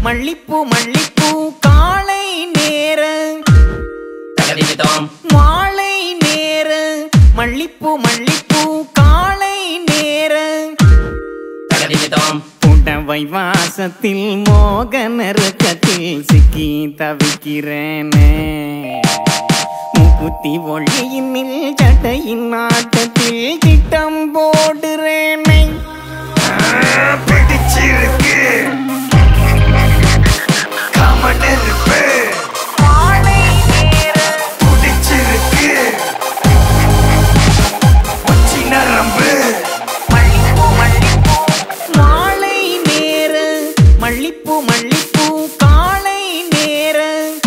மல்லிப்பூ மல்லிப்பூ காலை நேர தகதிமிதோம் மாலை நேர மல்லிப்பூ மல்லிப்பூ காலை நேர தகதிமிதோம் புடவை வாசத்தில் மோக நெருக்கத்தில் சிக்கி தவிக்கிறேனே முக்குத்தி ஒளியினில் சட்டையின் ஆட்டத்தில் திட்டம் போடுறேனே பிடிச்சிருக்கு கமனெருப்பு பிடிச்சிருக்கு உச்சி நரம்பு மாலை நேர மல்லிப்பூ மல்லிப்பூ காலை நேர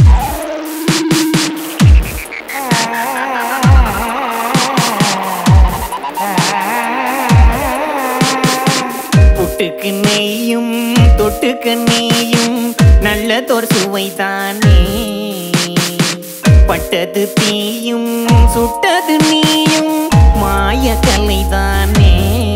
புட்டுக்கு நெய்யும் தொட்டுக்கு நெய்யும் நல்லதொரு சுவை தானே பட்டது தீயும் சுட்டது நீயும் மாய கலைதானே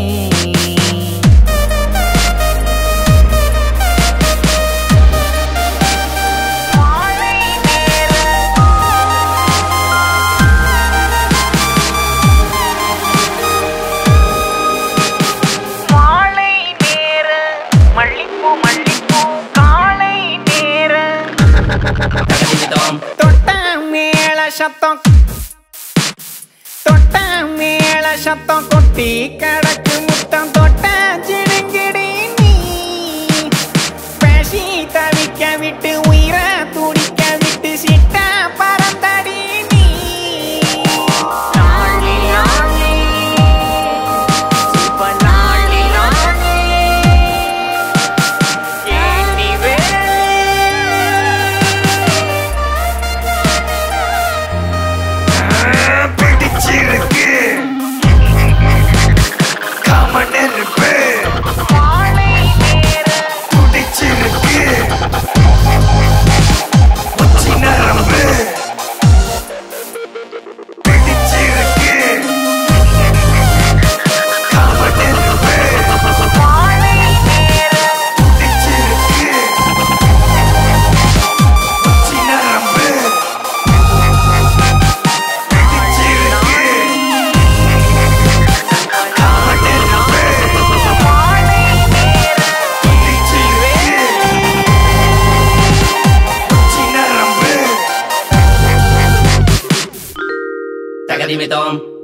மாலை நேர மல்லிப்பூ மல்லிப்பூ காலை நேர தகதிமிதோம் தொட்ட மேள சத்தம் தொட்ட மேள சத்தம் கொட்டி கடக்கு முத்தம் தொட்ட சிடுங்கிடி நீ பேசி தவிக்க விட்டு உயிர துடிக்க விட்டு சிட்ட பறந்தடி நீ லாலி லாலி சூப்பர் லாலி லாலி ஏண்டி வேலி பிடிச்சிருக்கு கமனெருப்பு பிடிச்சிருக்கு உச்சி நரம்பு பிடிச்சிருக்கு கமனெருப்பு பிடிச்சிருக்கு உச்சி நரம்பு பிடிச்சிருக்கு கமனெருப்பு உச்சி நரம்பு தகதிமிதோம்